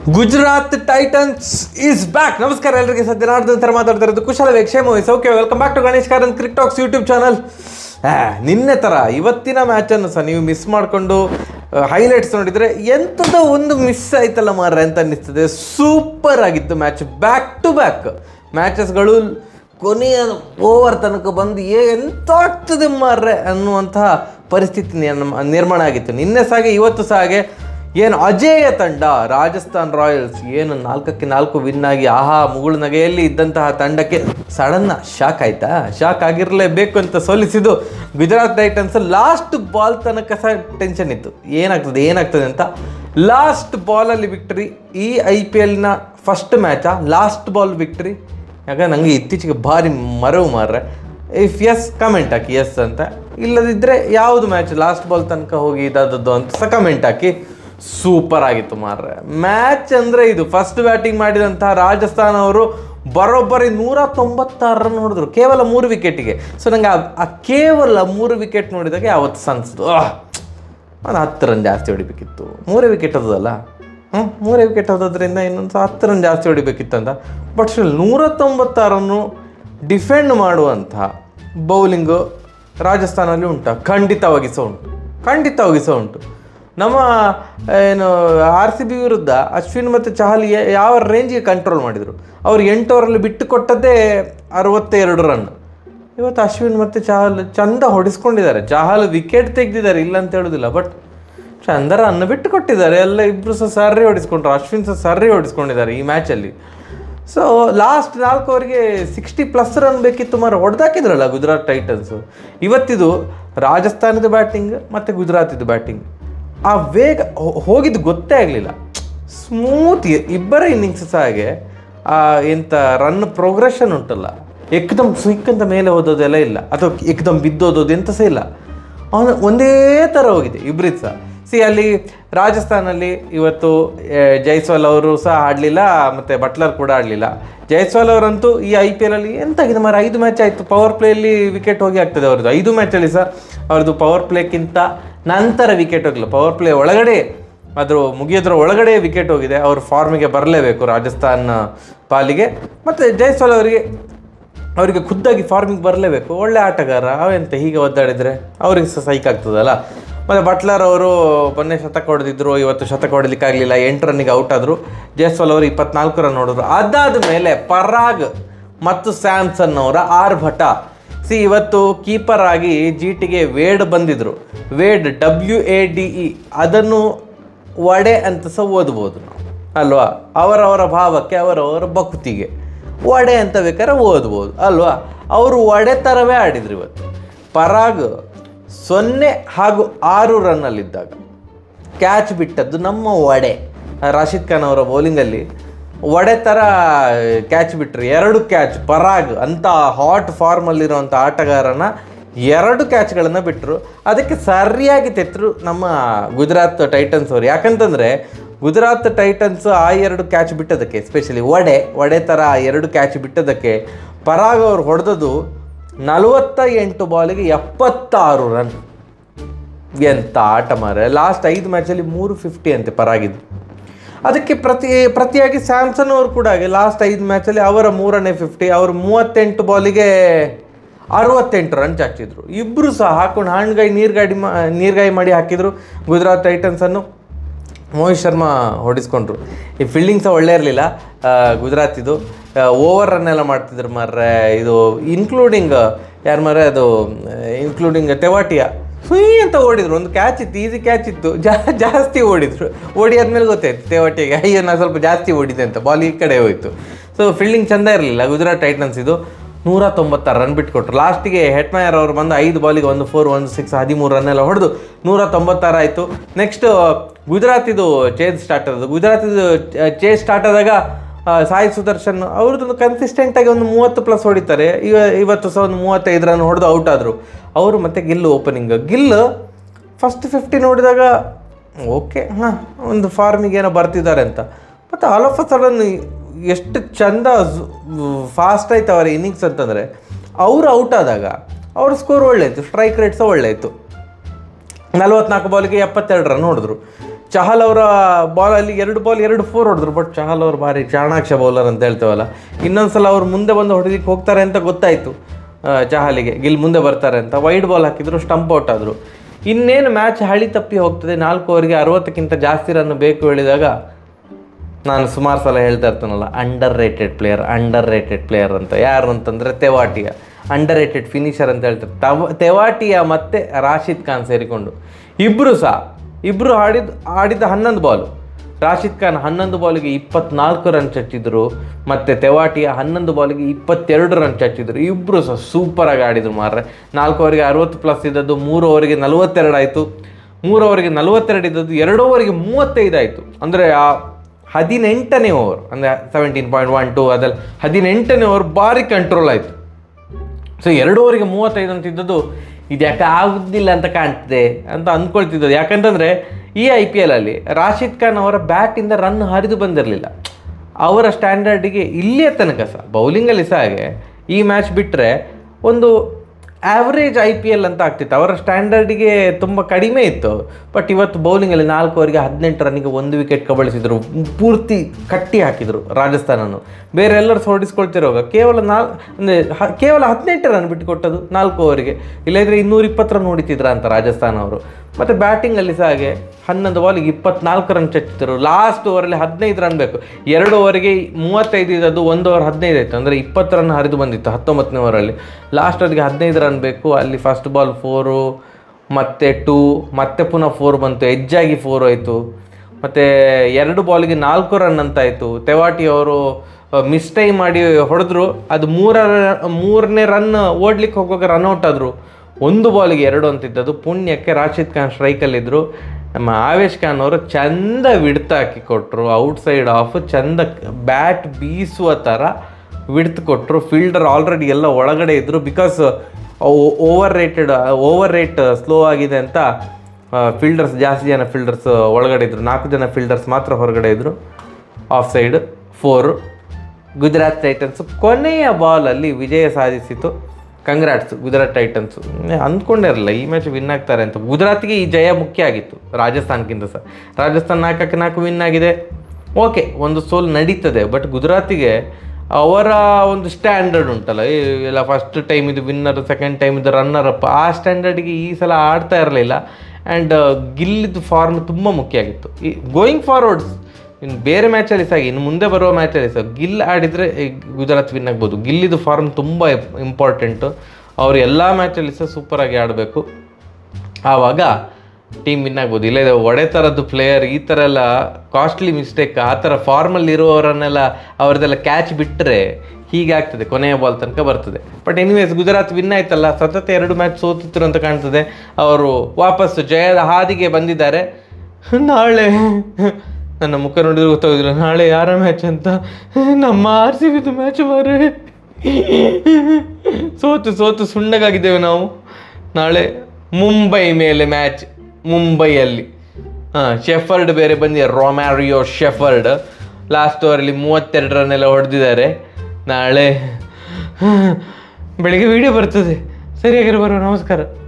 Gujarat Titans is back ನಮಸ್ಕಾರ ಎಲ್ಲರಿಗೆ ಸದ್ಯ ನಾಡ್ದಂತರ ಮಾತಾಡ್ತಾ ಇರೋದು ಕುಶಲ ಕ್ಷೇಮ okay welcome back to Ganesh Karan Cricktalks YouTube channel ನಿನ್ನೆ ಥರ ಇವತ್ತಿನ ಮ್ಯಾಚನ್ನು ಸಹ ನೀವು ಮಿಸ್ ಮಾಡಿಕೊಂಡು ಹೈಲೈಟ್ಸ್ ನೋಡಿದರೆ ಎಂಥದೋ ಒಂದು ಮಿಸ್ ಆಯ್ತಲ್ಲ ಮಾರ್ರೆ ಅಂತ ಅನ್ನಿಸ್ತದೆ ಸೂಪರ್ ಆಗಿತ್ತು ಮ್ಯಾಚ್ ಬ್ಯಾಕ್ ಟು ಬ್ಯಾಕ್ ಮ್ಯಾಚಸ್ಗಳು ಕೊನೆಯ ಓವರ್ ತನಕ ಬಂದು ಏ ಎಂತ ಆಗ್ತದೆ ಮಾರ್ರೆ ಅನ್ನುವಂತಹ ಪರಿಸ್ಥಿತಿ ನಿರ್ಮ- ನಿರ್ಮಾಣ ಆಗಿತ್ತು ನಿನ್ನೆ ಸಹ ಹಾಗೆ ಇವತ್ತು ಸಹ ಹಾಗೆ ಏನು ಅಜೇಯ ತಂಡ ರಾಜಸ್ಥಾನ್ ರಾಯಲ್ಸ್ ಏನು ನಾಲ್ಕಕ್ಕೆ ನಾಲ್ಕು ವಿನ್ ಆಗಿ ಆಹಾ ಮುಗುಳು ನಗೆಯಲ್ಲಿ ಇದ್ದಂತಹ ತಂಡಕ್ಕೆ ಸಡನ್ನ ಶಾಕ್ ಆಯ್ತಾ ಶಾಕ್ ಆಗಿರಲೇಬೇಕು ಅಂತ ಸೋಲಿಸಿದ್ದು ಗುಜರಾತ್ ಟೈಟನ್ಸ್ ಲಾಸ್ಟ್ ಬಾಲ್ ತನಕ ಸಹ ಟೆನ್ಷನ್ ಇತ್ತು ಏನಾಗ್ತದೆ ಏನಾಗ್ತದೆ ಅಂತ ಲಾಸ್ಟ್ ಬಾಲಲ್ಲಿ ವಿಕ್ಟರಿ ಈ ಐ ಪಿ ಎಲ್ನ ಫಸ್ಟ್ ಮ್ಯಾಚಾ ಲಾಸ್ಟ್ ಬಾಲ್ ವಿಕ್ಟರಿ ಯಾಕೆ ನನಗೆ ಇತ್ತೀಚೆಗೆ ಭಾರಿ ಮರವು ಮಾರ್ರೆ ಇಫ್ ಎಸ್ ಕಮೆಂಟ್ ಹಾಕಿ ಎಸ್ ಅಂತ ಇಲ್ಲದಿದ್ದರೆ ಯಾವುದು ಮ್ಯಾಚ್ ಲಾಸ್ಟ್ ಬಾಲ್ ತನಕ ಹೋಗಿ ಇದಾದದ್ದು ಅಂತ ಸಹ ಕಮೆಂಟ್ ಹಾಕಿ ಸೂಪರ್ ಆಗಿತ್ತು ಮಾರ್ರೆ ಮ್ಯಾಚ್ ಅಂದರೆ ಇದು ಫಸ್ಟ್ ಬ್ಯಾಟಿಂಗ್ ಮಾಡಿದಂತಹ ರಾಜಸ್ಥಾನ ಅವರು ಬರೋಬ್ಬರಿ ನೂರ ತೊಂಬತ್ತಾರು ರನ್ ಹೊಡೆದ್ರು ಕೇವಲ ಮೂರು ವಿಕೆಟಿಗೆ ಸೊ ನನಗೆ ಆ- ಆ ಕೇವಲ ಮೂರು ವಿಕೆಟ್ ನೋಡಿದಾಗ ಯಾವತ್ತು ಸನ್ಸ್ದು ಒಂದು ಹತ್ತು ರನ್ ಜಾಸ್ತಿ ಹೊಡಿಬೇಕಿತ್ತು ಮೂರೇ ವಿಕೆಟ್ ಅದಲ್ಲ ಹ್ಞೂ ಮೂರೇ ವಿಕೆಟ್ ಆದದ್ರಿಂದ ಇನ್ನೊಂದು ಸಹ ಹತ್ತು ರನ್ ಜಾಸ್ತಿ ಹೊಡಿಬೇಕಿತ್ತಂತ ಬಟ್ ಸ್ಟಿಲ್ ನೂರ ತೊಂಬತ್ತಾರನ್ನು ಡಿಫೆಂಡ್ ಮಾಡುವಂಥ ಬೌಲಿಂಗು ರಾಜಸ್ಥಾನಲ್ಲಿ ಉಂಟು ಖಂಡಿತವಾಗಿ ಸಹ ಉಂಟು ಖಂಡಿತವಾಗಿ ಸಹ ಉಂಟು ನಮ್ಮ ಏನು ಆರ್ ಸಿ ಬಿ ವಿರುದ್ಧ ಅಶ್ವಿನ್ ಮತ್ತು ಚಹಲ್ ಯ- ಯಾವ ರೇಂಜಿಗೆ ಕಂಟ್ರೋಲ್ ಮಾಡಿದರು ಅವ್ರು ಎಂಟು ಓವರಲ್ಲಿ ಬಿಟ್ಟು ಕೊಟ್ಟದ್ದೇ ಅರವತ್ತೆರಡು ರನ್ ಇವತ್ತು ಅಶ್ವಿನ್ ಮತ್ತು ಚಹಲ್ ಚಂದ ಹೊಡಿಸ್ಕೊಂಡಿದ್ದಾರೆ ಚಹಲ್ ವಿಕೆಟ್ ತೆಗೆದಿದ್ದಾರೆ ಇಲ್ಲ ಅಂತ ಹೇಳೋದಿಲ್ಲ ಬಟ್ ಚಂದ ರನ್ ಬಿಟ್ಟು ಕೊಟ್ಟಿದ್ದಾರೆ ಎಲ್ಲ ಇಬ್ಬರು ಸಹ ಸರ್ರಿ ಹೊಡಿಸ್ಕೊಂಡ್ರು ಅಶ್ವಿನ್ ಸಹ ಸರ್ರಿ ಹೊಡಿಸ್ಕೊಂಡಿದ್ದಾರೆ ಈ ಮ್ಯಾಚಲ್ಲಿ ಸೊ ಲಾಸ್ಟ್ ನಾಲ್ಕು ಓವರ್ಗೆ ಸಿಕ್ಸ್ಟಿ ಪ್ಲಸ್ ರನ್ ಬೇಕಿತ್ತು ಮಾರ ಹೊಡೆದಾಕಿದ್ರಲ್ಲ ಗುಜರಾತ್ ಟೈಟನ್ಸು ಇವತ್ತಿದು ರಾಜಸ್ಥಾನದ ಬ್ಯಾಟಿಂಗ್ ಮತ್ತು ಗುಜರಾತಿದ್ದು ಬ್ಯಾಟಿಂಗ್ ಆ ವೇಗ ಹೋ- ಹೋಗಿದ್ದು ಗೊತ್ತೇ ಆಗಲಿಲ್ಲ ಸ್ಮೂತ್ ಇಬ್ಬರ ಇನ್ನಿಂಗ್ಸ್ ಸಹ ಹಾಗೆ ಆ ಎಂಥ ರನ್ ಪ್ರೋಗ್ರೆಷನ್ ಉಂಟಲ್ಲ ಏಕದಮ್ ಸುಯ್ಕಂತ ಮೇಲೆ ಓದೋದೆಲ್ಲ ಇಲ್ಲ ಅಥವಾ ಏಕದಮ್ ಬಿದ್ದೋದೋದು ಎಂತ ಸಹ ಇಲ್ಲ ಅವನು ಒಂದೇ ಥರ ಹೋಗಿದೆ ಇಬ್ಬರಿದ್ದು ಸಹ ಸಿ ಅಲ್ಲಿ ರಾಜಸ್ಥಾನಲ್ಲಿ ಇವತ್ತು ಆ, ಜೈಸ್ವಾಲ್ ಅವರು ಸಹ ಆಡಲಿಲ್ಲ ಮತ್ತು ಬಟ್ಲರ್ ಕೂಡ ಆಡಲಿಲ್ಲ ಜೈಸ್ವಾಲ್ ಅವರಂತೂ ಈ ಐ ಪಿ ಎಲಲ್ಲಿ ಎಂತಾಗಿದೆ ಮಾರ ಐದು ಮ್ಯಾಚ್ ಆಯಿತು ಪವರ್ ಪ್ಲೇಯಲ್ಲಿ ವಿಕೆಟ್ ಹೋಗಿ ಆಗ್ತದೆ ಅವ್ರದ್ದು ಐದು ಮ್ಯಾಚಲ್ಲಿ ಸಹ ಅವ್ರದ್ದು ಪವರ್ ಪ್ಲೇಕ್ಕಿಂತ ನಂತರ ವಿಕೆಟ್ ಹೋಗಿಲ್ಲ ಪವರ್ ಪ್ಲೇ ಒಳಗಡೆ ಅದ್ರ ಮುಗಿಯೋದ್ರ ಒಳಗಡೆ ವಿಕೆಟ್ ಹೋಗಿದೆ ಅವ್ರ ಫಾರ್ಮಿಗೆ ಬರಲೇಬೇಕು ರಾಜಸ್ಥಾನ್ ಪಾಲಿಗೆ ಮತ್ತು ಜೈಸ್ವಾಲ್ ಅವರಿಗೆ ಅವರಿಗೆ ಖುದ್ದಾಗಿ ಫಾರ್ಮಿಗೆ ಬರಲೇಬೇಕು ಒಳ್ಳೆ ಆಟಗಾರ ಅವೆಂತ ಹೀಗೆ ಒದ್ದಾಡಿದರೆ ಅವ್ರಿಗೆ ಸಹ ಸೈಕ್ ಆಗ್ತದಲ್ಲ ಮತ್ತು ಬಟ್ಲರ್ ಅವರು ಮೊನ್ನೆ ಶತಕ ಹೊಡೆದಿದ್ರು ಇವತ್ತು ಶತಕ ಹೊಡಿಲಿಕ್ಕಾಗಲಿಲ್ಲ ಎಂಟು ರನ್ನಿಗೆ ಔಟ್ ಆದರು ಜೈಸ್ವಾಲ್ ಅವರು ಇಪ್ಪತ್ನಾಲ್ಕು ರನ್ ಹೊಡೆದ್ರು ಅದಾದ ಮೇಲೆ ಪರಾಗ್ ಮತ್ತು ಸ್ಯಾಮ್ಸನ್ ಅವರ ಆರ್ಭಟ ಸಿ ಇವತ್ತು ಕೀಪರ್ ಆಗಿ ಜಿ ಟಿಗೆ ವೇಡ್ ಬಂದಿದ್ರು Wade W A D E ಅದನ್ನು ಒಡೆ ಅಂತ ಸಹ ಓದ್ಬೋದು ನಾವು ಅಲ್ವಾ ಅವರವರ ಭಾವಕ್ಕೆ ಅವರವರ ಭಕ್ತಿಗೆ ಒಡೆ ಅಂತ ಬೇಕಾದ್ರೆ ಓದ್ಬೋದು ಅಲ್ವಾ ಅವರು ಒಡೆ ಥರವೇ ಆಡಿದ್ರು ಇವತ್ತು ಪರಾಗ್ ಸೊನ್ನೆ ಹಾಗೂ ಆರು ರನ್ನಲ್ಲಿದ್ದಾಗ ಕ್ಯಾಚ್ ಬಿಟ್ಟದ್ದು ನಮ್ಮ ಒಡೆ ರಾಶಿದ್ ಖಾನ್ ಅವರ ಬೌಲಿಂಗಲ್ಲಿ ಒಡೆ ಥರ ಕ್ಯಾಚ್ ಬಿಟ್ರು ಎರಡು ಕ್ಯಾಚ್ ಪರಾಗ್ ಅಂತ ಹಾಟ್ ಫಾರ್ಮಲ್ಲಿರುವಂಥ ಆಟಗಾರನ ಎರಡು ಕ್ಯಾಚ್ಗಳನ್ನು ಬಿಟ್ಟರು ಅದಕ್ಕೆ ಸರಿಯಾಗಿ ತೆತ್ತರು ನಮ್ಮ ಗುಜರಾತ್ ಟೈಟನ್ಸ್ ಅವರು ಯಾಕಂತಂದರೆ ಗುಜರಾತ್ ಟೈಟನ್ಸ್ ಆ ಎರಡು ಕ್ಯಾಚ್ ಬಿಟ್ಟದಕ್ಕೆ ಎಸ್ಪೆಷಲಿ ಒಡೆ ಒಡೆ ಥರ ಆ ಎರಡು ಕ್ಯಾಚ್ ಬಿಟ್ಟದಕ್ಕೆ ಪರಾಗ್ ಅವ್ರು ಹೊಡೆದದ್ದು ನಲವತ್ತ ಎಂಟು ಬಾಲಿಗೆ ಎಪ್ಪತ್ತಾರು ರನ್ ಎಂತ ಆಟ ಮಾರೆ ಲಾಸ್ಟ್ ಐದು ಮ್ಯಾಚಲ್ಲಿ ಮೂರು ಫಿಫ್ಟಿ ಅಂತೆ ಪರಾಗಿದ್ದು ಅದಕ್ಕೆ ಪ್ರತಿ ಪ್ರತಿಯಾಗಿ ಸ್ಯಾಮ್ಸನ್ ಅವರು ಕೂಡ ಹಾಗೆ ಲಾಸ್ಟ್ ಐದು ಮ್ಯಾಚಲ್ಲಿ ಅವರ ಮೂರನೇ ಫಿಫ್ಟಿ ಅವರು ಮೂವತ್ತೆಂಟು ಬಾಲಿಗೆ ಅರವತ್ತೆಂಟು ರನ್ ಹಾಕಿದ್ರು ಇಬ್ಬರು ಸಹ ಹಾಕೊಂಡು ಹಾಣ್ಗಾಯಿ ನೀರ್ಗಾಡಿ ಮಾ ನೀರ್ಗಾಯಿ ಮಾಡಿ ಹಾಕಿದ್ರು ಗುಜರಾತ್ ಟೈಟನ್ಸನ್ನು ಮೋಹಿತ್ ಶರ್ಮಾ ಹೊಡಿಸ್ಕೊಂಡ್ರು ಈ ಫೀಲ್ಡಿಂಗ್ ಸಹ ಒಳ್ಳೆ ಇರಲಿಲ್ಲ ಗುಜರಾತಿದು ಓವರ್ ರನ್ ಎಲ್ಲ ಮಾಡ್ತಿದ್ರು ಮಾರ್ರೆ ಇದು ಇನ್ಕ್ಲೂಡಿಂಗ್ ಯಾರು ಮಾರ್ರೆ ಅದು ಇನ್ಕ್ಲೂಡಿಂಗ್ ತೆವಾಟಿಯಾ ಸುಯ್ ಅಂತ ಓಡಿದ್ರು ಒಂದು ಕ್ಯಾಚ್ ಇತ್ತು ಈಸಿ ಕ್ಯಾಚ್ ಇತ್ತು ಜಾ ಜಾಸ್ತಿ ಓಡಿದ್ರು ಓಡಿ ಆದ್ಮೇಲೆ ಗೊತ್ತಾಯ್ತು ತೇವಾಟಿಗೆ ಅಯ್ಯೋ ನಾನು ಸ್ವಲ್ಪ ಜಾಸ್ತಿ ಓಡಿದೆ ಅಂತ ಬಾಲ್ ಈ ಕಡೆ ಹೋಯಿತು ಸೊ ಫೀಲ್ಡಿಂಗ್ ಚಂದ ಇರಲಿಲ್ಲ ಗುಜರಾತ್ ಟೈಟನ್ಸ್ ಇದು ನೂರ ತೊಂಬತ್ತಾರು ರನ್ ಬಿಟ್ಕೊಟ್ರು ಲಾಸ್ಟಿಗೆ ಹೆಟ್ಮಯರ್ ಅವರು ಬಂದು ಐದು ಬಾಲಿಗೆ ಒಂದು ಫೋರ್ ಒಂದು ಸಿಕ್ಸ್ ಹದಿಮೂರು ರನ್ ಎಲ್ಲ ಹೊಡೆದು ನೂರ ತೊಂಬತ್ತಾರು ಆಯಿತು ನೆಕ್ಸ್ಟ್ ಗುಜರಾತಿದು ಚೇಸ್ ಸ್ಟಾರ್ಟ್ ಆದದ್ದು ಗುಜರಾತಿದು ಚೇಸ್ ಸ್ಟಾರ್ಟ್ ಆದಾಗ ಆ, ಸಾಯಿ ಸುದರ್ಶನ್ ಅವ್ರದ್ದು ಕನ್ಸಿಸ್ಟೆಂಟಾಗಿ ಒಂದು ಮೂವತ್ತು ಪ್ಲಸ್ ಹೊಡಿತಾರೆ ಇವ ಇವತ್ತು ಸಹ ಒಂದು ಮೂವತ್ತೈದು ರನ್ ಹೊಡೆದು ಔಟ್ ಆದರು ಅವರು ಮತ್ತೆ Gill opening Gill first fifty ನೋಡಿದಾಗ ಓಕೆ ಹಾಂ ಒಂದು ಫಾರ್ಮಿಗೆ ಏನೋ ಬರ್ತಿದ್ದಾರೆ ಅಂತ ಮತ್ತು ಆಲ್ ಆಫ್ ಅ ಸಡನ್ ಎಷ್ಟು ಚಂದ ಫಾಸ್ಟ್ ಆಯ್ತು ಅವರ ಇನ್ನಿಂಗ್ಸ್ ಅಂತಂದರೆ ಅವರು ಔಟ್ ಆದಾಗ ಅವ್ರ ಸ್ಕೋರ್ ಒಳ್ಳೆ ಇತ್ತು ಸ್ಟ್ರೈಕ್ ರೇಟ್ ಸಹ ಒಳ್ಳೆ ಇತ್ತು ನಲವತ್ನಾಲ್ಕು ಬಾಲಿಗೆ ಎಪ್ಪತ್ತೆರಡು ರನ್ ಹೊಡೆದ್ರು ಚಹಲ್ ಅವರ ಬಾಲಲ್ಲಿ ಎರಡು ಬಾಲ್ ಎರಡು ಫೋರ್ ಹೊಡೆದ್ರು ಬಟ್ ಚಹಲ್ ಅವರು ಭಾರಿ ಚಾಣಾಕ್ಷ ಬೌಲರ್ ಅಂತ ಹೇಳ್ತೇವಲ್ಲ ಇನ್ನೊಂದ್ಸಲ ಅವ್ರು ಮುಂದೆ ಬಂದು ಹೊಡೆದಿಕ್ಕೆ ಹೋಗ್ತಾರೆ ಅಂತ ಗೊತ್ತಾಯಿತು ಚಹಲಿಗೆ ಗಿಲ್ ಮುಂದೆ ಬರ್ತಾರೆ ಅಂತ ವೈಡ್ ಬಾಲ್ ಹಾಕಿದ್ರು ಸ್ಟಂಪ್ ಔಟ್ ಆದರು ಇನ್ನೇನು ಮ್ಯಾಚ್ ಹಳಿ ತಪ್ಪಿ ಹೋಗ್ತದೆ ನಾಲ್ಕು ಓವರ್ಗೆ ಅರವತ್ತಕ್ಕಿಂತ ಜಾಸ್ತಿ ರನ್ ಬೇಕು ಹೇಳಿದಾಗ ನಾನು ಸುಮಾರು ಸಲ ಹೇಳ್ತಾ ಇರ್ತಾನಲ್ಲ underrated player underrated player ಅಂತ ಯಾರು ಅಂತಂದರೆ ತೆವಾಟಿಯ ಅಂಡರ್ ರೇಟೆಡ್ ಫಿನಿಷರ್ ಅಂತ ಹೇಳ್ತಾರೆ ತವ ತೆವಾಟಿಯ ಮತ್ತು ರಾಶಿದ್ ಖಾನ್ ಸೇರಿಕೊಂಡು ಇಬ್ಬರು ಸಹ ಇಬ್ಬರು ಆಡಿದ ಆಡಿದ ಹನ್ನೊಂದು ಬಾಲು ರಾಶಿದ್ ಖಾನ್ ಹನ್ನೊಂದು ಬಾಲಿಗೆ ಇಪ್ಪತ್ನಾಲ್ಕು ರನ್ ಚಚ್ಚಿದ್ರು ಮತ್ತು ತೆವಾಟಿಯ ಹನ್ನೊಂದು ಬಾಲಿಗೆ ಇಪ್ಪತ್ತೆರಡು ರನ್ ಚಚ್ಚಿದ್ರು ಇಬ್ಬರು ಸಹ ಸೂಪರಾಗಿ ಆಡಿದ್ರು ಮಾರ್ರೆ ನಾಲ್ಕು ಓವರಿಗೆ ಅರವತ್ತು ಪ್ಲಸ್ ಇದ್ದದ್ದು ಮೂರು ಓವರಿಗೆ ನಲವತ್ತೆರಡು ಆಯಿತು ಮೂರು ಓವರಿಗೆ ನಲವತ್ತೆರಡು ಇದ್ದದ್ದು ಎರಡು ಓವರಿಗೆ ಮೂವತ್ತೈದು ಆಯಿತು ಅಂದರೆ ಆ ಹದಿನೆಂಟನೇ ಓವರ್ ಅಂದರೆ ಸೆವೆಂಟೀನ್ ಪಾಯಿಂಟ್ ಒನ್ ಟು ಅದಲ್ಲಿ ಹದಿನೆಂಟನೇ ಓವರ್ ಭಾರಿ ಕಂಟ್ರೋಲ್ ಆಯಿತು ಸೊ ಎರಡು ಓವರಿಗೆ ಮೂವತ್ತೈದು ಅಂತ ಇದ್ದದ್ದು ಇದು ಯಾಕೆ ಆಗುದಿಲ್ಲ ಅಂತ ಕಾಣ್ತದೆ ಅಂತ ಅಂದ್ಕೊಳ್ತಿದ್ದದ್ದು ಯಾಕಂತಂದರೆ ಈ ಐ ಪಿ ಎಲಲ್ಲಿ ರಾಶಿದ್ ಖಾನ್ ಅವರ ಬ್ಯಾಟಿಂದ ರನ್ ಹರಿದು ಬಂದಿರಲಿಲ್ಲ ಅವರ ಸ್ಟ್ಯಾಂಡರ್ಡಿಗೆ ಇಲ್ಲಿಯ ತನಕ ಸಹ ಬೌಲಿಂಗಲ್ಲಿ ಸಹ ಹಾಗೆ ಈ ಮ್ಯಾಚ್ ಬಿಟ್ಟರೆ ಒಂದು ಆವ್ರೇಜ್ ಐ ಪಿ ಎಲ್ ಅಂತ ಆಗ್ತಿತ್ತು ಅವರ ಸ್ಟ್ಯಾಂಡರ್ಡಿಗೆ ತುಂಬ ಕಡಿಮೆ ಇತ್ತು ಬಟ್ ಇವತ್ತು ಬೌಲಿಂಗಲ್ಲಿ ನಾಲ್ಕು ಓವರಿಗೆ ಹದಿನೆಂಟು ರನ್ನಿಗೆ ಒಂದು ವಿಕೆಟ್ ಕಬಳಿಸಿದ್ರು ಪೂರ್ತಿ ಕಟ್ಟಿ ಹಾಕಿದರು ರಾಜಸ್ಥಾನನ್ನು ಬೇರೆ ಎಲ್ಲರೂ ಹೊಡಿಸ್ಕೊಳ್ತಿರುವಾಗ ಕೇವಲ ನಾಲ್ ಅಂದರೆ ಕೇವಲ ಹದಿನೆಂಟು ರನ್ ಬಿಟ್ಟು ಕೊಟ್ಟದು ನಾಲ್ಕು ಓವರಿಗೆ ಇಲ್ಲದಿದ್ರೆ ಇನ್ನೂರ ಇಪ್ಪತ್ತು ರನ್ ಹೊಡಿತಿದ್ರ ಅಂತ ರಾಜಸ್ಥಾನ ಅವರು ಮತ್ತು ಬ್ಯಾಟಿಂಗಲ್ಲಿ ಸಹ ಹಾಗೆ ಹನ್ನೊಂದು ಬಾಲಿಗೆ ಇಪ್ಪತ್ನಾಲ್ಕು ರನ್ ಚಚ್ಚಿದ್ರು ಲಾಸ್ಟ್ ಓವರಲ್ಲಿ ಹದಿನೈದು ರನ್ ಬೇಕು ಎರಡು ಓವರಿಗೆ ಮೂವತ್ತೈದು ಇದ್ದದ್ದು ಒಂದು ಓವರ್ ಹದಿನೈದು ಆಯಿತು ಅಂದರೆ ಇಪ್ಪತ್ತು ರನ್ ಹರಿದು ಬಂದಿತ್ತು ಹತ್ತೊಂಬತ್ತನೇ ಓವರಲ್ಲಿ ಲಾಸ್ಟ್ ಓವರ್ಗೆ ಹದಿನೈದು ರನ್ ಬೇಕು ಅಲ್ಲಿ ಫಸ್ಟ್ ಬಾಲ್ ಫೋರು ಮತ್ತೆ ಟೂ ಮತ್ತೆ ಪುನಃ ಫೋರ್ ಬಂತು ಎಜ್ಜಾಗಿ ಫೋರ್ ಆಯಿತು ಮತ್ತು ಎರಡು ಬಾಲಿಗೆ ನಾಲ್ಕು ರನ್ ಅಂತ ಆಯಿತು ತೆವಾಟಿ ಅವರು ಮಿಸ್ಟೈ ಮಾಡಿ ಹೊಡೆದ್ರು ಅದು ಮೂರ ಮೂರನೇ ರನ್ ಓಡ್ಲಿಕ್ಕೆ ಹೋಗುವಾಗ ರನ್ಔಟ್ ಆದರು ಒಂದು ಬಾಲಿಗೆ ಎರಡು ಅಂತಿದ್ದದು ಪುಣ್ಯಕ್ಕೆ ರಾಶಿದ್ ಖಾನ್ ಸ್ಟ್ರೈಕಲ್ಲಿದ್ದರು ನಮ್ಮ ಆವೇಶ್ ಖಾನ್ ಅವರು ಚಂದ ವಿಡ್ತ್ ಹಾಕಿ ಕೊಟ್ಟರು ಔಟ್ಸೈಡ್ ಆಫ್ ಚಂದ ಬ್ಯಾಟ್ ಬೀಸುವ ಥರ ವಿಡ್ತ್ ಕೊಟ್ಟರು ಫೀಲ್ಡರ್ ಆಲ್ರೆಡಿ ಎಲ್ಲ ಒಳಗಡೆ ಇದ್ದರು because overrated over rate slow ಆಗಿದೆ ಅಂತ ಫೀಲ್ಡರ್ಸ್ ಜಾಸ್ತಿ ಜನ ಫೀಲ್ಡರ್ಸ್ ಒಳಗಡೆ ಇದ್ದರು ನಾಲ್ಕು ಜನ ಫೀಲ್ಡರ್ಸ್ ಮಾತ್ರ ಹೊರಗಡೆ ಇದ್ದರು off side four Gujarat Titans ಕೊನೆಯ ಬಾಲಲ್ಲಿ ವಿಜಯ ಸಾಧಿಸಿತು ಕಂಗ್ರಾಟ್ಸ್ ಗುಜರಾತ್ ಟೈಟನ್ಸ್ ಅಂದ್ಕೊಂಡೇ ಇರಲ್ಲ ಈ ಮ್ಯಾಚ್ ವಿನ್ ಆಗ್ತಾರೆ ಅಂತ ಗುಜರಾತ್ಗೆ ಈ ಜಯ ಮುಖ್ಯ ಆಗಿತ್ತು ರಾಜಸ್ಥಾನ್ಗಿಂತ ಸಹ ರಾಜಸ್ಥಾನ್ ನಾಲ್ಕಕ್ಕೆ ನಾಲ್ಕು ವಿನ್ ಆಗಿದೆ ಓಕೆ ಒಂದು ಸೋಲ್ ನಡೀತದೆ ಬಟ್ ಗುಜರಾತಿಗೆ ಅವರ ಒಂದು ಸ್ಟ್ಯಾಂಡರ್ಡ್ ಉಂಟಲ್ಲ ಈ ಎಲ್ಲ ಫಸ್ಟ್ ಟೈಮ್ ಇದು ವಿನ್ನರ್ ಸೆಕೆಂಡ್ ಟೈಮ್ ಇದು ರನ್ನರ್ ಅಪ್ ಆ ಸ್ಟ್ಯಾಂಡರ್ಡ್ಗೆ ಈ ಸಲ ಆಡ್ತಾ ಇರಲಿಲ್ಲ ಆ್ಯಂಡ್ ಗಿಲ್ಲಿದ್ದು ಫಾರ್ಮ್ ತುಂಬ ಮುಖ್ಯ ಆಗಿತ್ತು ಈ ಗೋಯಿಂಗ್ ಫಾರ್ವರ್ಡ್ಸ್ ಇನ್ನು ಬೇರೆ ಮ್ಯಾಚಲ್ಲಿ ಸಹ ಇನ್ನು ಮುಂದೆ ಬರುವ ಮ್ಯಾಚಲ್ಲಿ ಸಹ ಗಿಲ್ ಆಡಿದರೆ ಗುಜರಾತ್ ವಿನ್ ಆಗ್ಬೋದು ಗಿಲ್ಲಿದು ಫಾರ್ಮ್ ತುಂಬ ಇಂಪಾರ್ಟೆಂಟು ಅವರು ಎಲ್ಲ ಮ್ಯಾಚಲ್ಲಿ ಸಹ ಸೂಪರಾಗಿ ಆಡಬೇಕು ಆವಾಗ ಟೀಮ್ ವಿನ್ ಆಗ್ಬೋದು ಇಲ್ಲ ಒಡೆ ಥರದ್ದು ಪ್ಲೇಯರ್ ಈ ಥರ ಎಲ್ಲ ಕಾಸ್ಟ್ಲಿ ಮಿಸ್ಟೇಕ್ ಆ ಥರ ಫಾರ್ಮಲ್ಲಿ ಇರುವವರನ್ನೆಲ್ಲ ಅವ್ರದ್ದೆಲ್ಲ ಕ್ಯಾಚ್ ಬಿಟ್ಟರೆ ಹೀಗಾಗ್ತದೆ ಕೊನೆಯ ಬಾಲ್ ತನಕ ಬರ್ತದೆ ಬಟ್ ಎನಿವೇಸ್ ಗುಜರಾತ್ ವಿನ್ ಆಯ್ತಲ್ಲ ಸತತ ಎರಡು ಮ್ಯಾಚ್ ಸೋತಿದ್ರು ಅಂತ ಕಾಣ್ತದೆ ಅವರು ವಾಪಸ್ ಜಯದ ಹಾದಿಗೆ ಬಂದಿದ್ದಾರೆ ನಾಳೆ ನನ್ನ ಮುಖ ನೋಡಿದ್ರೆ ಗೊತ್ತಾಗೋದಿಲ್ಲ ನಾಳೆ ಯಾರ ಮ್ಯಾಚ್ ಅಂತ ನಮ್ಮ ಆರ್ ಸಿ ಬಿದ್ದು ಮ್ಯಾಚ್ ಮಾರೆ ಸೋತು ಸೋತು ಸುಣ್ಣಗಾಗಿದ್ದೇವೆ ನಾವು ನಾಳೆ ಮುಂಬೈ ಮೇಲೆ ಮ್ಯಾಚ್ ಮುಂಬೈಯಲ್ಲಿ ಹಾಂ ಶೆಫರ್ಡ್ ಬೇರೆ ಬಂದಿದೆ ರೊಮ್ಯಾರಿಯೋ ಶೆಫರ್ಡ್ ಲಾಸ್ಟ್ ಓವರಲ್ಲಿ ಮೂವತ್ತೆರಡು ರನ್ ಎಲ್ಲ ಹೊಡೆದಿದ್ದಾರೆ ನಾಳೆ ಬೆಳಿಗ್ಗೆ ವಿಡಿಯೋ ಬರ್ತದೆ ಸರಿಯಾಗಿರೋ ಬರುವ ನಮಸ್ಕಾರ